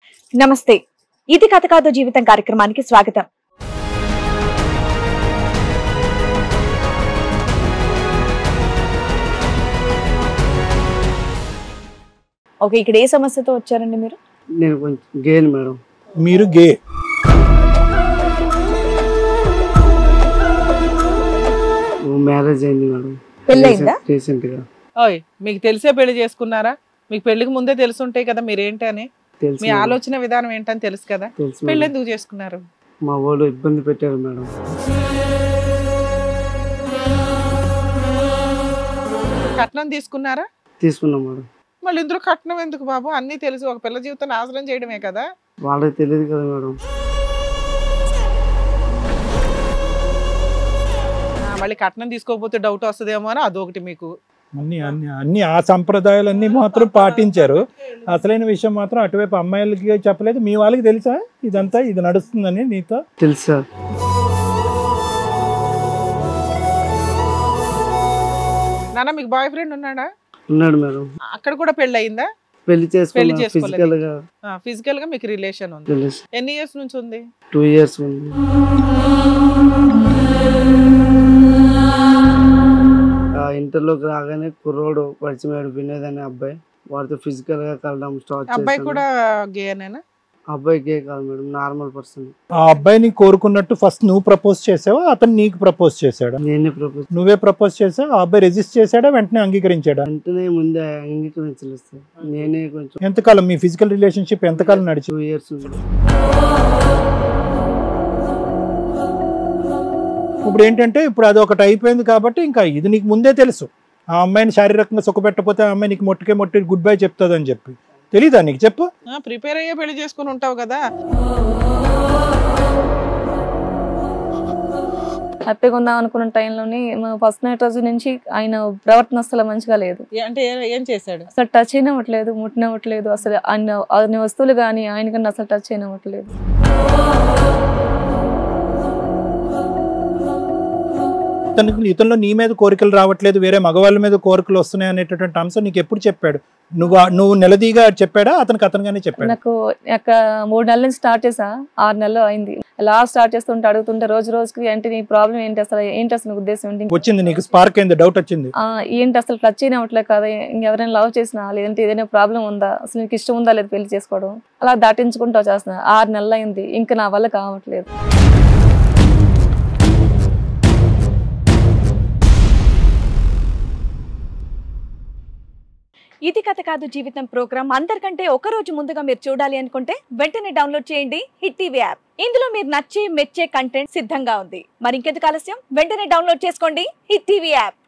నమస్తే ఇది కథ కాదు జీవితం కార్యక్రమానికి స్వాగతం ఓకే ఇక్కడ ఏ సమస్యతో వచ్చారండి మీరు నేను కొంచెం గేన్ మేడం మీరు గే మ్యారేజ్ అయింది మేడం పెళ్ళయిందా రీసెంట్ గా ఓయ్ మీకు తెలిసే పెళ్లి చేసుకున్నారా మీకు పెళ్లికి ముందే తెలుసుంటాయి కదా మీరేంటి అని తెలుసు మీ మేడం. ఆలోచన విధానం ఏంటని తెలుసు కదా తెలుసు పెళ్లి మేడం. ఎందుకు చేసుకున్నారు మా వాళ్ళు ఇబ్బంది పెట్టారు మేడం కట్నం తీసుకున్నారా తీసుకున్నాం మేడం మళ్ళీ ఇందులో కట్నం ఎందుకు బాబు అన్నీ తెలుసు ఒక పిల్ల జీవితం నాశనం చేయడమే కదా వాళ్ళకి తెలియదు కదా మేడం ఆ, మళ్ళీ కట్నం తీసుకోకపోతే డౌట్ వస్తుందేమో అని అదొకటి మీకు అన్ని అన్ని అన్ని ఆ సంప్రదాయాలన్నీ మాత్రం పాటించారు అసలైన విషయం మాత్రం అటువైపు అమ్మాయిలకి చెప్పలేదు మీ వాళ్ళకి తెలుసా ఇదంతా ఇది నడుస్తుందని నీతో తెలుసు సార్ నాన్న మీకు బాయ్ ఫ్రెండ్ ఉన్నాడా ఉన్నాడు మేడం అక్కడ కూడా పెళ్లి అయిందా పెళ్లి పెళ్లి చేసుకున్నా చేసుకోలేదు. ఫిజికల్ గా ఫిజికల్ గా మీకు రిలేషన్ ఉంది తెలుసు ఎన్ని ఇయర్స్ నుంచి ఉంది టూ ఇయర్స్ ఉంది ఆ ఇంటర్లోకి రాగానే కుర్రోడు పరిచయం వినోద్ అనే అబ్బాయి వాడితో ఫిజికల్ గా కలడం స్టార్ట్ అబ్బాయి చేశాను. కూడా గేనేనా అబ్బాయి గే కాదు మేడం నార్మల్ పర్సన్ ఆ అబ్బాయిని కోరుకున్నట్టు ఫస్ట్ నువ్వు ప్రపోజ్ చేసావా అతను నీకు ప్రపోజ్ చేశాడా నేనే ప్రపోజ్ నువ్వే ప్రపోజ్ చేసావు ఆ అబ్బాయి రెజిస్ట్ చేశాడా వెంటనే అంగీకరించాడా వెంటనే ముందే అంగీకరించలేదు సార్ నేనే కొంచెం ఎంతకాలం మీ ఫిజికల్ రిలేషన్షిప్ ఎంతకాలం నడిచింది టూ ఇయర్స్ ఉంది ఇప్పుడు ఏంటంటే ఇప్పుడు అది ఒకటి అయిపోయింది కాబట్టి ఇంకా ఇది నీకు ముందే తెలుసు ఆ అమ్మాయిని శారీరకంగా సుఖపెట్టకపోతే ఆ అమ్మాయి నీకు మొట్టుకే మొట్టి గుడ్ బై చెప్తుందని చెప్పి తెలీదా నీకు చెప్పు ప్రిపేర్ అయ్యే పెళ్లి చేసుకుని ఉంటావు కదా హ్యాపీగా ఉందాం అనుకున్న టైంలోని ఫస్ట్ నైట్ రోజు నుంచి ఆయన ప్రవర్తన అసలు మంచిగా లేదు ఏ- అంటే ఏ- ఏం చేశాడు అసలు టచ్ అయినవ్వట్లేదు ముట్టినవ్వట్లేదు అసలు ఆయన ఆయన వస్తువులు కానీ ఆయన కన్నా అసలు టచ్ అయినవ్వట్లేదు ఇతనికి ఇతనిలో నీ మీద కోరికలు రావట్లేదు వేరే మగవాళ్ళ మీద కోరికలు వస్తున్నాయి అనేటటువంటి అంశం నీకు ఎప్పుడు చెప్పాడు నువ్వు ఆ- నువ్వు నిలదీగా చెప్పాడా అతనికి అతనుగానే చెప్పాడు నాకు యొక్క మూడు నెలల నుంచి స్టార్ట్ చేసా ఆరు నెలలు అయింది లాస్ట్ స్టార్ట్ చేస్తుంటే అడుగుతుంటే రోజు రోజుకి ఏంటి నీ ప్రాబ్లం ఏంటి అసలు ఏంటి అసలు నీ ఉద్దేశం ఏంటి వచ్చింది నీకు స్పార్క్ అయింది డౌట్ వచ్చింది ఆ, ఏంటి అసలు టచ్ అయినట్లేదు కదా ఇంకెవరైనా లవ్ చేసినా లేదంటే ఏదైనా ప్రాబ్లం ఉందా అసలు నీకు ఇష్టం ఉందా లేదు పెళ్లి చేసుకోవడం అలా దాటించుకుంటూ వచ్చేస్తున్నా ఆరు నెలలు అయింది ఇంకా నా వల్ల కావట్లేదు ఇది కథ కాదు జీవితం ప్రోగ్రామ్ అందరికంటే ఒక రోజు ముందుగా మీరు చూడాలి అనుకుంటే వెంటనే డౌన్లోడ్ చేయండి హిట్ టీవీ యాప్ ఇందులో మీరు నచ్చే మెచ్చే కంటెంట్ సిద్ధంగా ఉంది మరి ఇంకెందుకు ఆలస్యం వెంటనే డౌన్లోడ్ చేసుకోండి హిట్ టీవీ యాప్